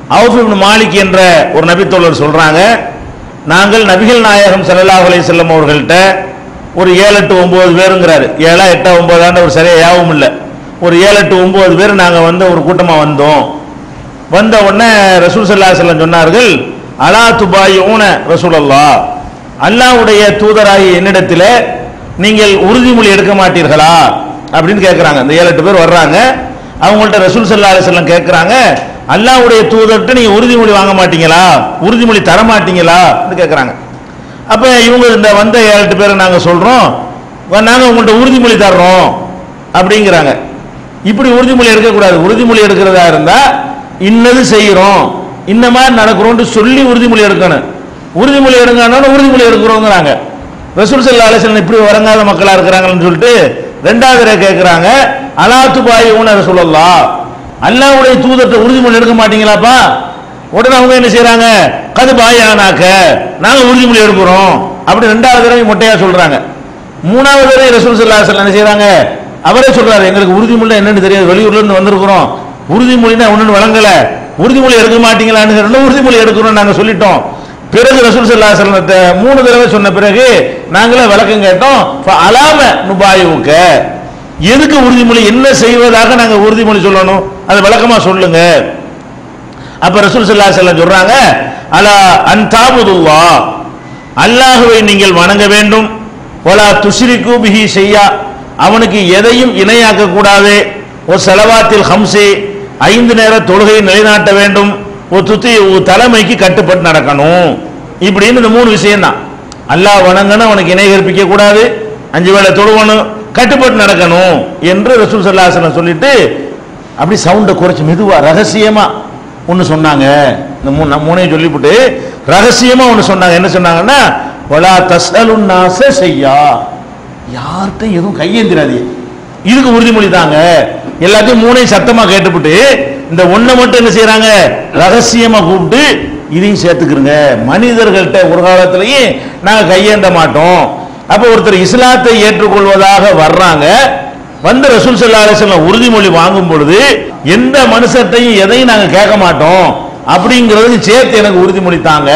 Auf இப்னு மாலிக் என்ற ஒரு நபித்தோழர் சொல்றாங்க நாங்கள் நபிகள் நாயகம் ஸல்லல்லாஹு அலைஹி வஸல்லம் அவர்கள்ட்ட ஒரு ஏழு எட்டு ஒன்பது பேருங்கிறாரு ஏழா எட்டா ஒன்பதாண்டு ஒரு சரியா யாவும் இல்லை ஒரு ஏழு எட்டு ஒன்பது பேர் நாங்கள் வந்து ஒரு கூட்டமாக வந்தோம் வந்த உடனே ரசூல் சல்லா செல்லம் சொன்னார்கள் அலா துபாய் ஊன ரசூலல்லா அல்லாவுடைய தூதராகிய என்னிடத்தில் நீங்கள் உறுதிமொழி எடுக்க மாட்டீர்களா அப்படின்னு கேட்குறாங்க இந்த ஏழு எட்டு பேர் வர்றாங்க அவங்கள்ட்ட ரசூல் சல்லா செல்லம் கேட்குறாங்க அல்லாவுடைய தூதர்கிட்ட நீங்க உறுதிமொழி வாங்க மாட்டீங்களா உறுதிமொழி தர மாட்டீங்களா கேட்குறாங்க அப்ப இவங்க இந்த வந்த ஏழு எட்டு பேரை நாங்க சொல்றோம் வ- நாங்க உங்கள்ட்ட உறுதிமொழி தர்றோம் அப்படிங்கிறாங்க இப்படி உறுதிமொழி எடுக்கக்கூடாது உறுதிமொழி எடுக்கிறதா இருந்தா இன்னது செய்கிறோம் இந்த மாதிரி நடக்கிறோம்னு சொல்லி உறுதிமொழி எடுக்கணும் உறுதிமொழி எடுங்கன்னா உறுதிமொழி எடுக்கிறோங்கிறாங்க ரசூல் சல்லா அலிஸ்லாம் இப்படி வரங்காத மக்களா இருக்கிறாங்கன்னு சொல்லிட்டு ரெண்டாவது தடவை கேட்கிறாங்க அலாத்து பாய் ஊனர் சொல்லலாம் அல்லாவுடைய தூதத்தை உறுதிமொழி எடுக்க மாட்டீங்களாப்பா உடனே அவங்க என்ன செய்றாங்க கது பாயானாக்க நாங்க உறுதிமொழி எடுக்கிறோம் அப்படி ரெண்டாவது தடவை மொட்டையா சொல்றாங்க மூணாவது தடவை ரசூல் சல்லா அலிஸ்லாம் என்ன செய்றாங்க அவரே சொல்றாரு எங்களுக்கு உறுதிமொழி என்னன்னு தெரியாது வெளியூர்ல இருந்து வந்திருக்கிறோம் உறுதிமொழினா ஒண்ணு வழங்கல உறுதிமொழி எடுக்க மாட்டீங்களான்னு ரெண்டு உறுதிமொழி எடுக்கிறோம் நாங்க சொல்லிட்டோம் பிறகு ரசூல் சல்லா சல்லத்தை மூணு தடவை சொன்ன பிறகு நாங்களே விளக்கம் கேட்டோம் "ஃப அலாம நுபாயுக்க எதுக்கு உறுதிமொழி என்ன செய்வதாக நாங்க உறுதிமொழி சொல்லணும் அதை விளக்கமா சொல்லுங்க அப்ப ரசூல் சல்லா செல்லம் சொல்றாங்க அலா அன் தாபுதுல்லா அல்லாஹுவை நீங்கள் வணங்க வேண்டும் ஒலா துஷ்ரிகு பிஹி செய்யா அவனுக்கு எதையும் இணையாக்க கூடாது ஒரு செலவாத்தில் ஹம்சி ஐந்து நேர தொழுகையை நிலைநாட்ட வேண்டும் ஒரு துத்தி ஒரு தலைமைக்கு கட்டுப்பட்டு நடக்கணும் இப்படின்னு இந்த மூணு விஷயம் தான் அல்லாஹ் வணங்கணும் அவனுக்கு இணை கற்பிக்க கூடாது அஞ்சு வேளை தொழுவணும் கட்டுப்பட்டு நடக்கணும் என்று ரசூல் சல்லாஹ் சொல்லிட்டு அப்படி சவுண்டை குறைச்சு மெதுவா ரகசியமா ஒன்று சொன்னாங்க இந்த மூணு நான் மூணையும் சொல்லிவிட்டு ரகசியமா ஒன்று சொன்னாங்க என்ன சொன்னாங்கன்னா வலா தஸ்அலுன் நாச செய்யா யார்கிட்டையும் எதுவும் கையேந்திராதீங்க இதுக்கு உறுதிமொழி தாங்க எல்லாத்தையும் மூணையும் சத்தமா கேட்டுப்புட்டு இந்த ஒண்ணை மட்டும் என்ன செய்றாங்க ரகசியமா கூப்பிட்டு இதையும் சேர்த்துக்கிறங்க மனிதர்கள்ட்ட ஒரு காலத்திலையும் நாங்க கையேந்த மாட்டோம் அப்ப ஒருத்தர் இஸ்லாத்தை ஏற்றுக்கொள்வதாக வர்றாங்க வந்து ரசூல் ஸல்லல்லாஹு அலைஹி வஸல்லம் உறுதிமொழி வாங்கும் பொழுது எந்த மனுஷத்தையும் எதையும் நாங்க கேட்க மாட்டோம் அப்படிங்கிறதுக்கு சேர்த்து எனக்கு உறுதிமொழி தாங்க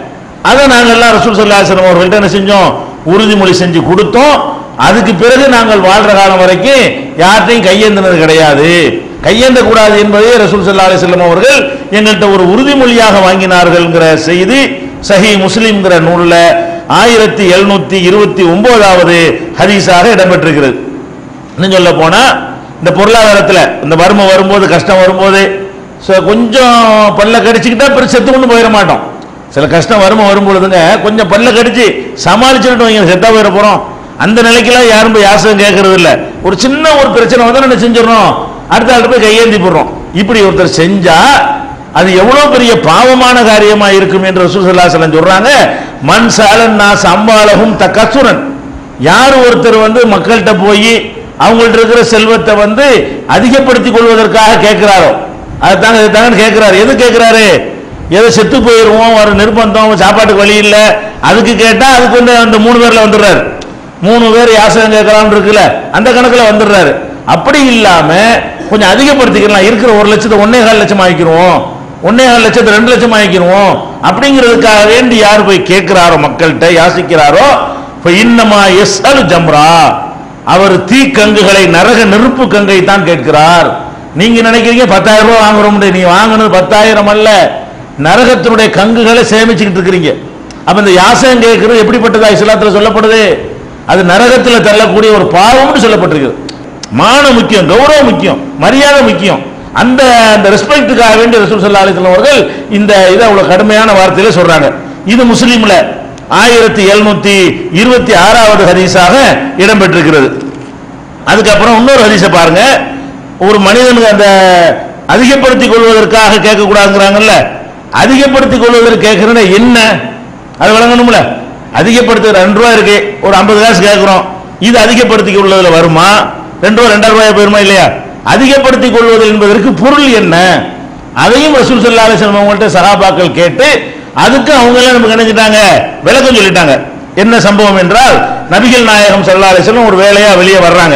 அதை நாங்க எல்லாம் ரசூல் ஸல்லல்லாஹு அலைஹி வஸல்லம் அவர்கள்ட்ட என்ன செஞ்சோம் உறுதிமொழி செஞ்சு கொடுத்தோம் அதுக்கு பிறகு நாங்கள் வாழ்ற காலம் வரைக்கும் யார்ட்டையும் கையேந்தினது கிடையாது கையேந்த கூடாது என்பதை ரசூல் ஸல்லல்லாஹு அலைஹி வஸல்லம் அவர்கள் எங்கள்கிட்ட ஒரு உறுதிமொழியாக வாங்கினார்கள்ங்கிற செய்தி சஹி முஸ்லிம்ங்கிற நூல்ல ஆயிரத்தி எழுநூத்தி இருபத்தி ஒன்பதாவது ஹதீஸாக இடம்பெற்றிருக்கிறது இன்னும் சொல்ல போனா இந்த பொருளாதாரத்துல இந்த வறுமை வரும்போது கஷ்டம் வரும்போது so கொஞ்சம் பல்ல கடிச்சுக்கிட்டா பிறகு செத்து கொண்டு போயிட மாட்டோம் சில கஷ்டம் வறுமை வரும்பொழுதுங்க கொஞ்சம் பல்ல கடிச்சு சமாளிச்சுட்டு வைங்க செத்தா போயிட போறோம் அந்த நிலைக்கெல்லாம் யாரும் போய் யாசகம் கேட்கறது இல்ல ஒரு சின்ன ஒரு பிரச்சனை வந்தா என்ன செஞ்சிடறோம் அடுத்த ஆள் போய் கையேந்தி போடுறோம் இப்படி ஒருத்தர் செஞ்சா அது எவ்வளவு பெரிய பாவமான காரியமா இருக்கும் என்று ரசூல் ஸல்லல்லாஹு அலைஹி வஸல்லம் சொல்றாங்க மன் சாலன் நாஸ் அம்பாலகும் தக்கசுரன் யார் ஒருத்தர் வந்து மக்கள்கிட்ட போய் அவங்கள்ட்ட இருக்கிற செல்வத்தை வந்து அதிகப்படுத்திக் கொள்வதற்காக கேட்கிறாரோ அதுதாங்க இதுதாங்க கேட்கிறாரு எது கேட்கிறாரு ஏதோ செத்து போயிருவோம் ஒரு நிர்பந்தம் சாப்பாட்டுக்கு வழி இல்ல அதுக்கு கேட்டா அதுக்கு வந்து அந்த மூணு பேர்ல வந்துடுறாரு மூணு பேர் யாசகம் கேட்கலாம்னு இருக்குல்ல அந்த கணக்குல வந்துடுறாரு அப்படி இல்லாம கொஞ்சம் அதிகப்படுத்திக்கலாம் இருக்கிற ஒரு லட்சத்தை ஒன்னே கால் லட்சம் ஆக்கிடுவோம் ஒன்னே கால் லட்சத்தை ரெண்டு லட்சம் ஆக்கிடுவோம் அப்படிங்கிறதுக்காக வேண்டி யார் போய் கேட்கிறாரோ மக்கள்கிட்ட யாசிக்கிறாரோ இப்ப இன்னமா எஸ் அல் ஜம்ரா அவர் தீக்கங்குகளை நரக நெருப்பு கங்கை தான் கேட்கிறார் நீங்க நினைக்கிறீங்க பத்தாயிரம் ரூபாய் வாங்குறோம் நீ வாங்கினது பத்தாயிரம் அல்ல நரகத்தினுடைய கங்குகளை சேமிச்சுக்கிட்டு இருக்கிறீங்க அப்ப இந்த யாசகம் கேட்கிறது எப்படிப்பட்டதா இஸ்லாத்துல சொல்லப்படுது அது நரகத்துல தள்ளக்கூடிய ஒரு பாவம்னு சொல்லப்பட்டிருக்குது மானம் முக்கியம் கௌரவம் முக்கியம் மரியாதை முக்கியம் அந்த அந்த ரெஸ்பெக்டுக்காக வேண்டிய ரசூல் ஸல்லல்லாஹு அலைஹி வஸல்லம் அவர்கள் இந்த இதை அவ்வளவு கடுமையான வார்த்தையில சொல்றாங்க இது முஸ்லீம்ல ஆயிரத்தி எழுநூத்தி இருபத்தி ஆறாவது ஹதீஸாக இடம்பெற்றிருக்கிறது அதுக்கப்புறம் இன்னொரு ஹதீஸை பாருங்க ஒரு மனிதனுக்கு அந்த அதிகப்படுத்திக் கொள்வதற்காக கேட்கக்கூடாதுங்கிறாங்கல்ல அதிகப்படுத்திக் கொள்வதற்கு கேட்கறது என்ன அது விளங்கணும்ல அதிகப்படுத்த ரெண்டு ரூபாய் இருக்கு ஒரு ஐம்பது காசு கேட்கிறோம் இது அதிகப்படுத்திக் கொள்வதில் வருமா ரெண்டு ரூபாய் ரெண்டாயிரம் ரூபாய் போயிருமா இல்லையா அதிகப்படுத்திக் கொள்வது என்பதற்கு பொருள் என்ன அதையும் ரசூல் ஸல்லல்லாஹு அலைஹி வஸல்லம் அவங்கள்ட்ட சஹாபாக்கள் கேட்டு அதுக்கு அவங்க எல்லாம் நமக்கு நினைச்சிட்டாங்க விளக்கம் சொல்லிட்டாங்க என்ன சம்பவம் என்றால் நபிகள் நாயகம் ஸல்லல்லாஹு அலைஹி வஸல்லம் ஒரு வேலையா வெளியே வர்றாங்க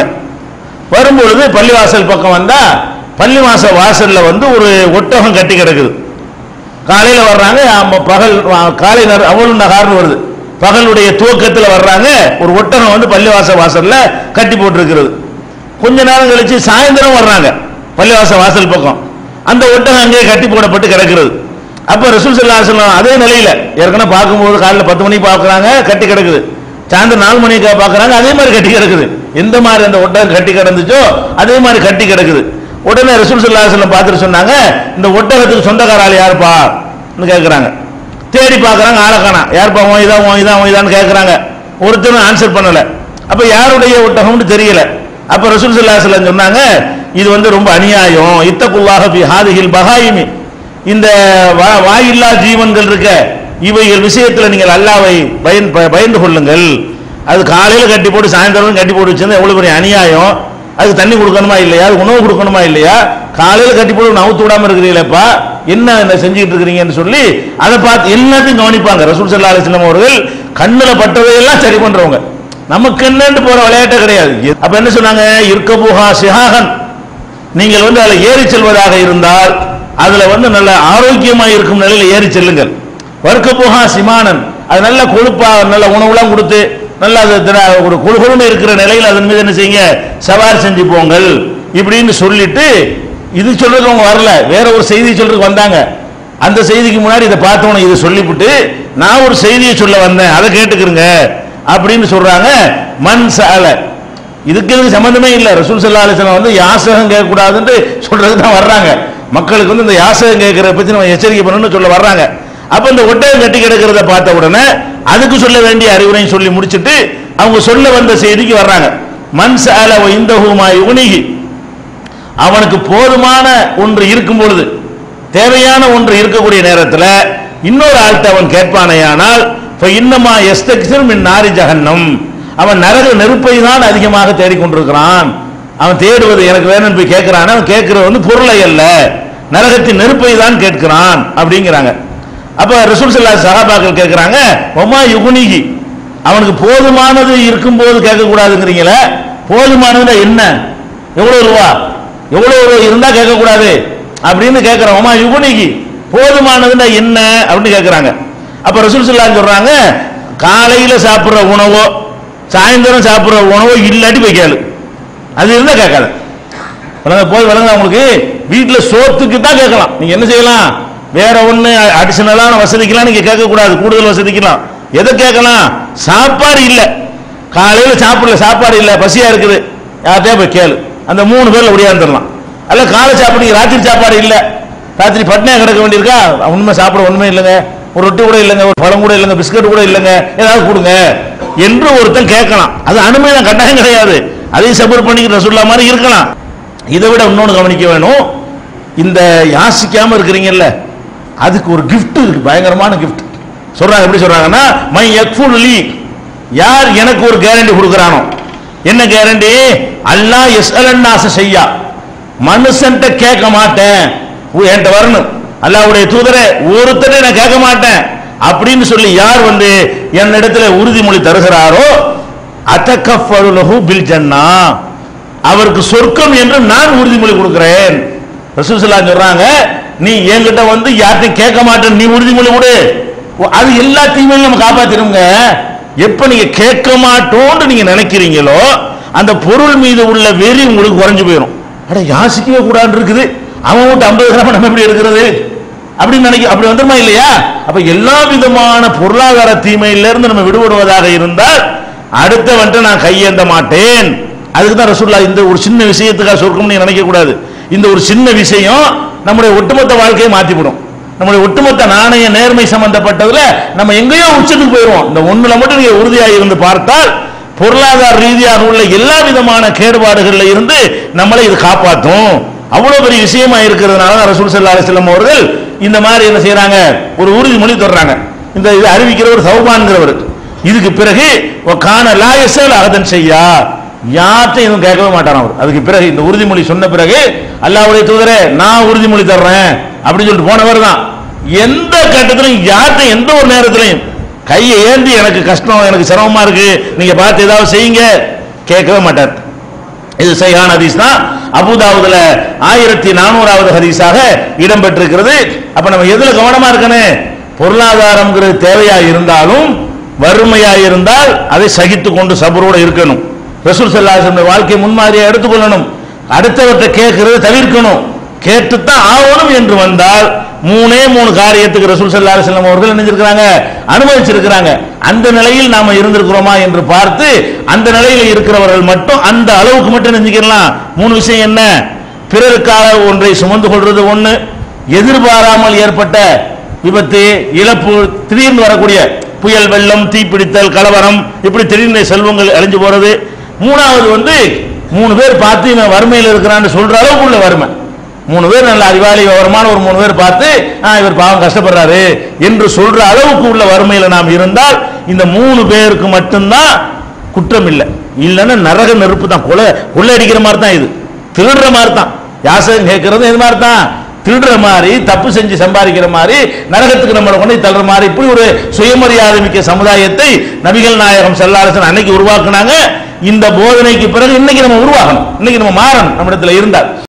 வரும்பொழுது பள்ளிவாசல் பக்கம் வந்தா பள்ளிவாசல் வாசல்ல வந்து ஒரு ஒட்டகம் கட்டி கிடக்குது காலையில வர்றாங்க ஆமா, பகல் ஆ, காலை நேரம் அவளும் நகார்னு வருது பகலுடைய துவக்கத்தில் வர்றாங்க ஒரு ஒட்டகம் வந்து பள்ளிவாச வாசல்ல கட்டி போட்டிருக்கிறது கொஞ்ச நேரம் கழிச்சு சாயந்தரம் வர்றாங்க பள்ளிவாச வாசல் பக்கம் அந்த ஒட்டகம் அங்கேயே கட்டி போடப்பட்டு கிடக்கிறது அப்ப ரசூல் ஸல்லல்லாஹு அலைஹி வஸல்லம் அதே நிலையில ஏற்கனவே பார்க்கும்போது காலைல பத்து மணிக்கு பார்க்கறாங்க கட்டி கிடக்குது சாயந்தரம் நாலு மணிக்கு பார்க்கறாங்க அதே மாதிரி கட்டி கிடக்குது எந்த மாதிரி அந்த ஒட்டகம் கட்டி கிடந்துச்சோ அதே மாதிரி கட்டி கிடக்குது உடனே ரசூல் ஸல்லல்லாஹு அலைஹி வஸல்லம் பார்த்துட்டு சொன்னாங்க இந்த ஒட்டகத்துக்கு சொந்தக்கார ஆள் யாருப்பா கேட்குறாங்க தேடி பார்க்கறாங்க ஆளை காணோம் யாருப்பா உன் இதான் உன் இதான் உன் இதான்னு கேட்கறாங்க ஒருத்தரும் ஆன்சர் பண்ணல அப்ப யாருடைய ஒட்டகம்னு தெரியல அப்ப ரசூல் ஸல்லல்லாஹு அலைஹி வஸல்லம் சொன்னாங்க இது வந்து ரொம்ப அநியாயம் இத்தகுல்லாஹ ஃபி ஹாதிஹில் பஹாயிமி இந்த வா- வாயில்லா ஜீவன்கள் இருக்க இவைகள் விஷயத்துல நீங்கள் அல்லாவை பயன் ப- பயந்து கொள்ளுங்கள் அது காலையில கட்டி போட்டு சாயந்தரம் கட்டி போட்டு வச்சிருந்தா எவ்வளவு பெரிய அநியாயம் அதுக்கு தண்ணி கொடுக்கணுமா இல்லையா அதுக்கு உணவு கொடுக்கணுமா இல்லையா காலையில கட்டி போட்டு நவுத்து விடாம இருக்கிறீங்களேப்பா என்ன என்ன செஞ்சுக்கிட்டு இருக்கிறீங்கன்னு சொல்லி அதை பார்த்து எல்லாத்தையும் கவனிப்பாங்க ரசூல் சல்லா அலிஸ்லாம் அவர்கள் கண்ணுல பட்டதையெல்லாம் சரி பண்றவங்க நமக்கு என்னன்னு போற விளையாட்டே கிடையாது அப்ப என்ன சொன்னாங்க இருக்கபுகா சிஹாகன் நீங்கள் வந்து அதில் ஏறி செல்வதாக இருந்தால் அதுல வந்து நல்ல ஆரோக்கியமா இருக்கும் நிலையில ஏறி செல்லுங்கள் வர்க்க போகா சிமானன் அது நல்ல கொழுப்பா நல்ல உணவுலாம் கொடுத்து நல்ல அது திட- ஒரு குழுகுழுன்னு இருக்கிற நிலையில் அதன் மீது என்ன செய்யுங்க சவாரி செஞ்சு போங்கள் இப்படின்னு சொல்லிட்டு இது சொல்றதுக்கு அவங்க வரல வேற ஒரு செய்தி சொல்றதுக்கு வந்தாங்க அந்த செய்திக்கு முன்னாடி இதை பார்த்தவன இதை சொல்லிவிட்டு நான் ஒரு செய்தியை சொல்ல வந்தேன் அதை கேட்டுக்கிறங்க அப்படின்னு சொல்றாங்க மண் சால இதுக்கு இதுக்கு சம்பந்தமே இல்லை ரசூல் சல்லா அலிஸ்லாம் வந்து யாசகம் கேட்கக்கூடாதுன்னு சொல்றதுக்கு தான் வர்றாங்க மக்களுக்கு வந்து இந்த யாசகம் கேட்கறத பத்தி நம்ம எச்சரிக்கை பண்ணணும்னு சொல்ல வர்றாங்க அப்ப இந்த ஒட்டகம் கட்டி கிடக்கிறத பார்த்த உடனே அதுக்கு சொல்ல வேண்டிய அறிவுரையும் சொல்லி முடிச்சிட்டு அவங்க சொல்ல வந்த செய்திக்கு வர்றாங்க மண் சால இந்த யுனிகி அவனுக்கு போதுமான ஒன்று இருக்கும் பொழுது தேவையான ஒன்று இருக்கக்கூடிய நேரத்தில் இன்னொரு ஆள்கிட்ட அவன் கேட்பானேயானால் இப்ப இன்னமா எஸ்தக்சிர் மின் நாரி ஜஹன்னம் அவன் நரக நெருப்பை தான் அதிகமாக தேடிக்கொண்டிருக்கிறான் அவன் தேடுவது எனக்கு வேணும்னு போய் கேட்கிறான் அவன் கேட்கிறது வந்து பொருளை அல்ல நரகத்தின் நெருப்பை தான் கேட்கிறான் அப்படிங்கிறாங்க அப்ப ரசூல் சல்லா சஹாபாக்கள் கேட்கிறாங்க ஒமா யுகுனிகி அவனுக்கு போதுமானது இருக்கும்போது கேட்கக்கூடாதுங்கிறீங்களே போதுமானதுன்னா என்ன எவ்வளவு ரூபா எவ்வளவு ரூபா இருந்தா கேட்கக்கூடாது அப்படின்னு கேட்கிறோம் ஒமா யுகுனிகி போதுமானதுன்னா என்ன அப்படின்னு கேட்கறாங்க அப்ப ரசூல் ஸல்லல்லாஹு சொல்றாங்க காலையில சாப்பிடுற உணவோ சாயந்தரம் சாப்பிடுற உணவோ இல்லாட்டி போய் கேளு அது இருந்தா கேட்காத வழங்க போய் வழங்க உங்களுக்கு வீட்டுல சோத்துக்கு தான் கேட்கலாம் நீங்க என்ன செய்யலாம் வேற ஒண்ணு அடிஷனலான வசதிக்கெல்லாம் நீங்க கேட்க கூடாது கூடுதல் வசதிக்கலாம் எதை கேட்கலாம் சாப்பாடு இல்ல காலையில சாப்பிடல சாப்பாடு இல்ல பசியா இருக்குது யார்கிட்டயா போய் கேளு அந்த மூணு பேர்ல ஒடியாந்துடலாம் அல்ல காலை சாப்பிடுங்க ராத்திரி சாப்பாடு இல்ல ராத்திரி பட்னியா கிடக்க வேண்டியிருக்கா உண்மை சாப்பிட ஒண்ணுமே இல்லைங்க ஒரு ரொட்டி கூட இல்லைங்க ஒரு பழம் கூட இல்லைங்க பிஸ்கட் கூட இல்லைங்க ஏதாவது கொடுங்க என்று ஒருத்தன் கேட்கலாம் அது அனுமதி தான் கட்டாயம் கிடையாது அதையும் சபர் பண்ணிக்கிற சொல்ல மாதிரி இருக்கலாம் இதை விட இன்னொன்று கவனிக்க வேணும் இந்த யாசிக்காம இருக்கிறீங்கல்ல அதுக்கு ஒரு gift இருக்கு பயங்கரமான gift சொல்றாங்க எப்படி சொல்றாங்கன்னா மை யக்ஃபுல் லீ யார் எனக்கு ஒரு கேரண்டி கொடுக்குறானோ என்ன கேரண்டி அல்லாஹ் எஸ்அலன்னாச செய்யா மனுஷன்ட்ட கேட்க மாட்டேன் உ- என்கிட்ட வரணும் அல்லாஹ்வுடைய தூதரே ஒருத்தரை நான் கேட்க மாட்டேன் அப்படின்னு சொல்லி யார் வந்து என்னிடத்துல உறுதிமொழி தருகிறாரோ அத்தகஃபருலஹு பில் ஜன்னா அவருக்கு சொர்க்கம் என்று நான் உறுதிமொழி கொடுக்கிறேன் ரசூலுல்லாஹ் சொல்றாங்க நீ என்கிட்ட வந்து யார்ட்டையும் கேட்க மாட்டேன் நீ உறுதிமொழி கொடு ஓ, அது எல்லா தீமையும் நம்ம காப்பாத்திருங்க எப்ப நீங்க கேட்க மாட்டோம்னு நீங்க நினைக்கிறீங்களோ அந்த பொருள் மீது உள்ள வெறி உங்களுக்கு குறைஞ்சு போயிடும் அட யாசிக்கவே கூடாது இருக்குது அவன் விட்டு ஐம்பது கிராம் நம்ம எப்படி இருக்கிறது அப்படின்னு நினைக்க அப்படி வந்துருமா இல்லையா அப்ப எல்லா விதமான பொருளாதார தீமையிலிருந்து நம்ம விடுபடுவதாக இருந்தால் அடுத்த வந்துட்டு நான் கையேந்த மாட்டேன் அதுக்கு தான் ரசூல்லா இந்த ஒரு சின்ன விஷயத்துக்காக சொர்க்கம் நீங்க நினைக்க கூடாது இந்த ஒரு சின்ன விஷயம் நம்முடைய ஒட்டுமொத்த வாழ்க்கையை மாத்திவிடும் நம்முடைய ஒட்டுமொத்த நாணய நேர்மை சம்பந்தப்பட்டதுல நம்ம எங்கேயோ உச்சத்துக்கு போயிடுவோம் இந்த ஒண்ணுல மட்டும் நீங்க உறுதியாக இருந்து பார்த்தால் பொருளாதார ரீதியாக உள்ள எல்லா விதமான கேடுபாடுகள்ல இருந்து நம்மளை இது காப்பாற்றும் அவ்வளவு பெரிய விஷயமா இருக்கிறதுனால தான் ரசூல் ஸல்லல்லாஹு அலைஹி வஸல்லம் அவர்கள் இந்த மாதிரி என்ன செய்றாங்க ஒரு உறுதிமொழி தொடறாங்க இந்த இது அறிவிக்கிறவர் சௌபான்கிறவர் இதுக்கு பிறகு காண லாயசல் அகதன் செய்யா யார்ட்டையும் எதுவும் கேட்கவே மாட்டான் அவர் அதுக்கு பிறகு இந்த உறுதிமொழி சொன்ன பிறகு அல்லாஹ்வுடைய தூதரே நான் உறுதிமொழி தர்றேன் அப்படின்னு சொல்லிட்டு போனவர் தான் எந்த கட்டத்திலையும் யார்கிட்ட எந்த ஒரு நேரத்திலையும் கையை ஏந்தி எனக்கு கஷ்டம் எனக்கு சிரமமா இருக்கு நீங்க பார்த்து ஏதாவது செய்யுங்க கேட்கவே மாட்டார் இது சைஹான் ஹதீஸ் தான் அபுதாவுதுல ஆயிரத்தி நானூறாவது ஹதீஸாக இடம்பெற்றிருக்கிறது அப்ப நம்ம எதுல கவனமா இருக்கணும் பொருளாதாரம்ங்கிறது தேவையா இருந்தாலும் வறுமையா இருந்தால் அதை சகித்து கொண்டு சபரோட இருக்கணும் ரசூல் சல்லாஹ் வாழ்க்கை முன்மாதிரியா எடுத்துக்கொள்ளணும் அடுத்தவற்றை கேட்கறது தவிர்க்கணும் கேட்டுத்தான் ஆகணும் என்று வந்தால் மூணே மூணு காரியத்துக்கு ரசூல் சல்லா செல்லம் அவர்கள் நினைச்சிருக்கிறாங்க அனுமதிச்சிருக்கிறாங்க அந்த நிலையில் நாம இருந்திருக்கிறோமா என்று பார்த்து அந்த நிலையில் இருக்கிறவர்கள் மட்டும் அந்த அளவுக்கு மட்டும் நினைச்சுக்கலாம் மூணு விஷயம் என்ன பிறருக்காக ஒன்றை சுமந்து கொள்றது ஒண்ணு எதிர்பாராமல் ஏற்பட்ட விபத்து இழப்பு திடீர்னு வரக்கூடிய புயல் வெள்ளம் தீப்பிடித்தல் கலவரம் இப்படி திடீர்னு செல்வங்கள் அழிஞ்சு போறது மூணாவது வந்து மூணு பேர் பார்த்து இவன் வறுமையில் இருக்கிறான்னு சொல்ற அளவுக்கு உள்ள வறுமை மூணு பேர் நல்ல அறிவாளி விவரமான ஒரு மூணு பேர் பார்த்து "ஆ, இவர் பாவம் கஷ்டப்படுறாரு என்று சொல்ற அளவுக்கு உள்ள வறுமையில நாம் இருந்தால் இந்த மூணு பேருக்கு மட்டும்தான் குற்றம் இல்லை இல்லைன்னா நரக நெருப்பு தான் கொலை கொள்ளையடிக்கிற மாதிரி தான் இது திருடுற மாதிரி தான் யாசகம் கேட்கறது இது மாதிரி தான் திருடுற மாதிரி தப்பு செஞ்சு சம்பாதிக்கிற மாதிரி நரகத்துக்கு நம்மளை கொண்டு போய் தள்ளுற மாதிரி இப்படி ஒரு சுயமரியாதை மிக்க சமுதாயத்தை நபிகள் நாயகம் செல்லாரசன் அன்னைக்கு உருவாக்குனாங்க இந்த போதனைக்கு பிறகு இன்னைக்கு நம்ம உருவாகணும் இன்னைக்கு நம்ம மாறணும் நம்மிடத்துல இருந்தால்